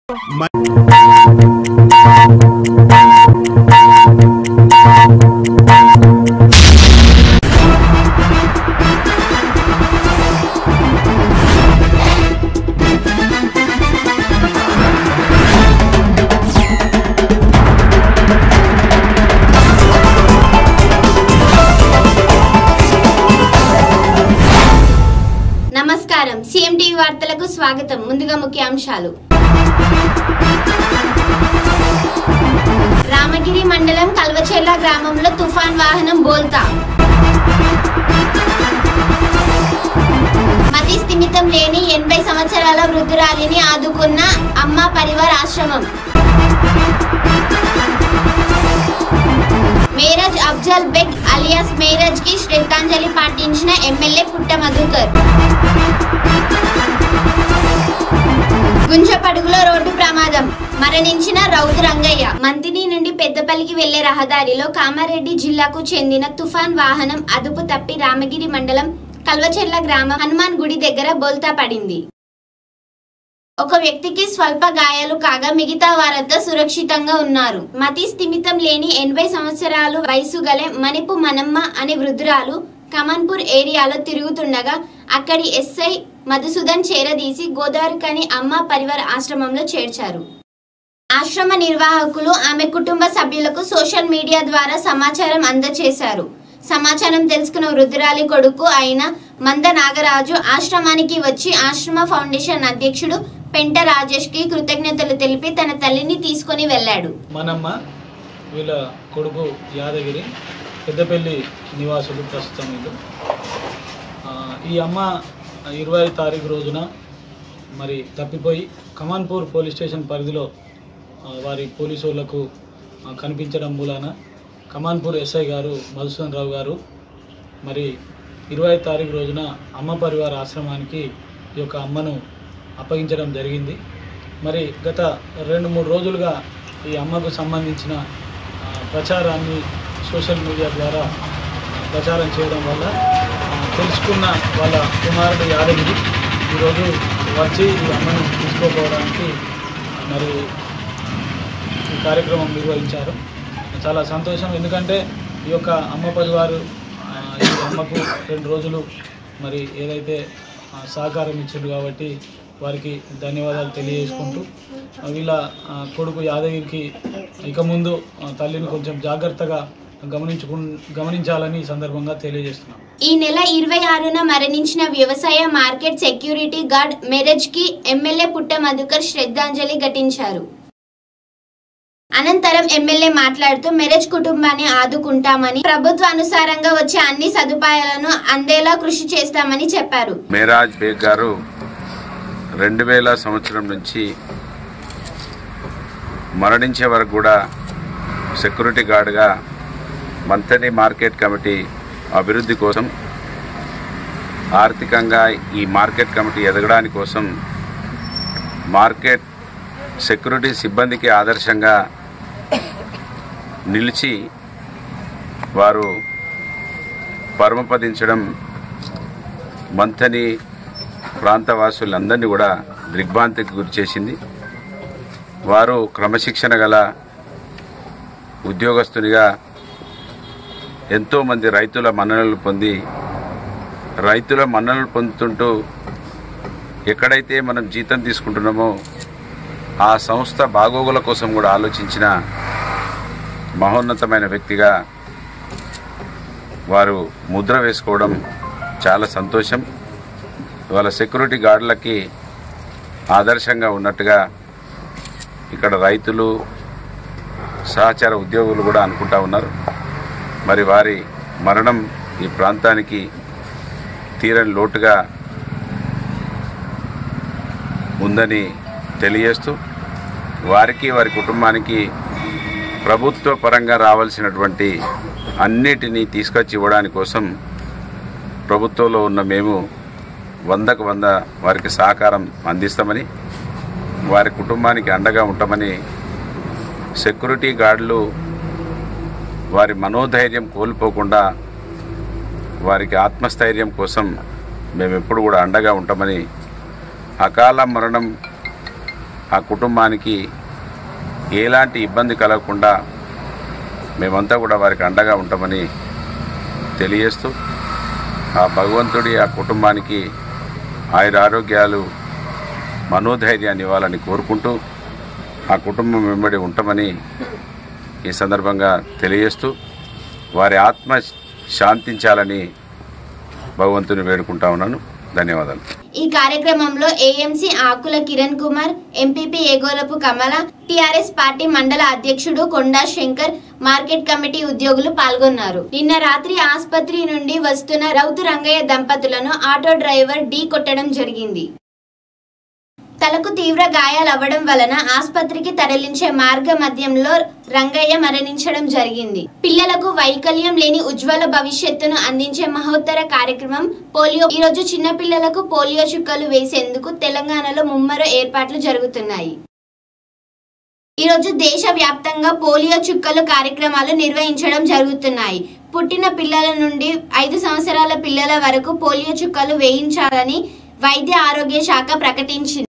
నమస్కారం CM TV వార్తలకు స్వాగతం ముందుగా ముఖ్యాంశాలు రామగిరి మండలం కల్వచెర్ల గ్రామంలో తుఫాన్ వాహనం బోల్తా మతి స్థిమితం లేని ఎనభై సంవత్సరాల వృద్ధురాలిని ఆదుకున్న అమ్మ పరివార్ ఆశ్రమం మేరజ్ అఫ్జల్ బెగ్ అలియాస్ మేరజ్ కి శ్రద్ధాంజలి పాటించిన ఎమ్మెల్యే పుట్ట మధుకర్ గుంజపడుగులో రోడ్డు ప్రమాదం మరణించిన రౌతు రంగయ్య మంతిని నుండి పెద్దపల్లికి వెళ్లే రహదారిలో కామారెడ్డి జిల్లాకు చెందిన తుఫాన్ వాహనం అదుపు తప్పి రామగిరి మండలం కల్వచెర్ల గ్రామం హనుమాన్ గుడి దగ్గర బోల్తా పడింది ఒక వ్యక్తికి స్వల్ప గాయాలు కాగా మిగతా వారంతా సురక్షితంగా ఉన్నారు మతి స్థిమితం లేని ఎనభై సంవత్సరాలు వయసు గల మణిపు మనమ్మ అనే వృద్ధురాలు కమన్పూర్ ఏరియాలో తిరుగుతుండగా అక్కడి ఎస్ఐ మధుసూదన్ చేరదీసి గోదావరికని అమ్మ పరివార్ ఆశ్రమంలో చేర్చారు ఆశ్రమ నిర్వాహకులు ఆమె కుటుంబ సభ్యులకు సోషల్ మీడియా ద్వారా సమాచారం అందజేశారు సమాచారం తెలుసుకున్న వృద్ధురాలి కొడుకు అయిన మంద నాగరాజు ఆశ్రమానికి వచ్చి ఆశ్రమ ఫౌండేషన్ అధ్యక్షుడు పెంట రాజేష్ కి కృతజ్ఞతలు తెలిపి తన తల్లిని తీసుకొని వెళ్ళాడు మనమ్మ వీళ్ళ కొడుకు యాదగిరి పెద్దపల్లి నివాసులు ప్రస్తుతం వీళ్ళు ఆ, ఈ అమ్మ ఇరవై తారీఖు రోజున మరి తప్పిపోయి కమాన్పూర్ పోలీస్ స్టేషన్ పరిధిలో ఆ, వారి పోలీసు వాళ్ళకు ఆ, కనిపించడం మూలాన కమాన్పూర్ ఎస్ఐ గారు మధుసూదన్ రావు గారు మరి ఇరవై తారీఖు రోజున అమ్మ పరివార ఆశ్రమానికి ఈ యొక్క అమ్మను అప్పగించడం జరిగింది మరి గత రెండు మూడు రోజులుగా ఈ అమ్మకు సంబంధించిన ఆ, ప్రచారాన్ని సోషల్ మీడియా ద్వారా ఆ, ప్రచారం చేయడం వల్ల ఆ, తెలుసుకున్న వాళ్ళ కుమారుడు యాదగిరి ఈరోజు వచ్చి ఈ అమ్మను తీసుకోపోవడానికి మరి ఈ కార్యక్రమం నిర్వహించారు చాలా సంతోషం ఎందుకంటే ఈ యొక్క అమ్మ పరివారు ఆ, ఈ అమ్మకు రెండు రోజులు మరి ఏదైతే ఆ, సహకారం ఇచ్చారు కాబట్టి వారికి ధన్యవాదాలు తెలియజేసుకుంటూ ఆ, వీళ్ళ ఆ, కొడుకు యాదగిరికి ఇక ముందు ఆ, తల్లిని కొంచెం జాగ్రత్తగా గమనించుకు గమనించాలని ఈ సందర్భంగా తెలియజేస్తున్నాం ఈ నెల ఇరవై ఆరున మరణించిన వ్యవసాయ మార్కెట్ సెక్యూరిటీ గార్డ్ మెరేజ్ కి ఎమ్మెల్యే పుట్ట మధుకర్ శ్రద్ధాంజలి ఘటించారు అనంతరం ఎమ్మెల్యే మాట్లాడుతూ మెరేజ్ కుటుంబాన్ని ఆదుకుంటామని ప్రభుత్వ అనుసారంగా వచ్చే అన్ని సదుపాయాలను అందేలా కృషి చేస్తామని చెప్పారు మేరాజ్ బేగ్ గారు రెండు వేల సంవత్సరం నుంచి మరణించే వరకు కూడా సెక్యూరిటీ గార్డ్గా మంతని మార్కెట్ కమిటీ అభివృద్ధి కోసం ఆర్థికంగా ఈ మార్కెట్ కమిటీ ఎదగడానికి కోసం మార్కెట్ సెక్యూరిటీ సిబ్బందికి ఆదర్శంగా నిలిచి వారు పరమపదించడం మంథని ప్రాంతవాసులందరినీ కూడా దిగ్భ్రాంతికి గురి చేసింది వారు క్రమశిక్షణ గల ఉద్యోగస్తునిగా ఎంతోమంది రైతుల మన్ననలు పొంది రైతుల మన్ననలు పొందుతుంటూ ఎక్కడైతే మనం జీతం తీసుకుంటున్నామో ఆ సంస్థ బాగోగుల కోసం కూడా ఆలోచించిన మహోన్నతమైన వ్యక్తిగా వారు ముద్ర వేసుకోవడం చాలా సంతోషం వాళ్ళ సెక్యూరిటీ గార్డులకి ఆదర్శంగా ఉన్నట్టుగా ఇక్కడ రైతులు సహచార ఉద్యోగులు కూడా అనుకుంటా ఉన్నారు మరి వారి మరణం ఈ ప్రాంతానికి తీరని లోటుగా ఉందని తెలియజేస్తూ వారికి వారి కుటుంబానికి ప్రభుత్వ పరంగా రావాల్సినటువంటి అన్నిటినీ తీసుకొచ్చి ఇవ్వడానికి కోసం ప్రభుత్వంలో ఉన్న మేము వందకు వంద వారికి సహకారం అందిస్తామని వారి కుటుంబానికి అండగా ఉంటామని సెక్యూరిటీ గార్డులు వారి మనోధైర్యం కోల్పోకుండా వారికి ఆత్మస్థైర్యం కోసం మేము ఎప్పుడు కూడా అండగా ఉంటామని అకాల మరణం ఆ కుటుంబానికి ఎలాంటి ఇబ్బంది కలగకుండా మేమంతా కూడా వారికి అండగా ఉంటామని తెలియజేస్తూ ఆ భగవంతుడి ఆ కుటుంబానికి ఆయుర ఆరోగ్యాలు మనోధైర్యాన్ని ఇవ్వాలని కోరుకుంటూ ఆ కుటుంబం వెంబడి ఉంటామని ఈ సందర్భంగా తెలియజేస్తూ వారి ఆత్మ శాంతించాలని భగవంతుని వేడుకుంటా ఉన్నాను ధన్యవాదాలు ఈ కార్యక్రమంలో AMC Akula Kiran Kumar MPP Egolapu Kamala TRS party మండల అధ్యక్షుడు కొండా శంకర్ మార్కెట్ కమిటీ ఉద్యోగులు పాల్గొన్నారు నిన్న రాత్రి ఆసుపత్రి నుండి వస్తున్న రౌతు రంగయ్య దంపతులను ఆటో డ్రైవర్ ఢీ కొట్టడం జరిగింది తలకు తీవ్ర గాయాలవ్వడం వలన ఆసుపత్రికి తరలించే మార్గ మధ్యంలో రంగయ్య మరణించడం జరిగింది పిల్లలకు వైకల్యం లేని ఉజ్వల భవిష్యత్తును అందించే మహోత్తర కార్యక్రమం పోలియో ఈ రోజు చిన్న పిల్లలకు పోలియో చుక్కలు వేసేందుకు తెలంగాణలో ముమ్మర ఏర్పాట్లు జరుగుతున్నాయి ఈ రోజు దేశవ్యాప్తంగా పోలియో చుక్కలు కార్యక్రమాలు నిర్వహించడం జరుగుతున్నాయి పుట్టిన పిల్లల నుండి ఐదు సంవత్సరాల పిల్లల వరకు పోలియో చుక్కలు వేయించాలని వైద్య ఆరోగ్య శాఖ ప్రకటించింది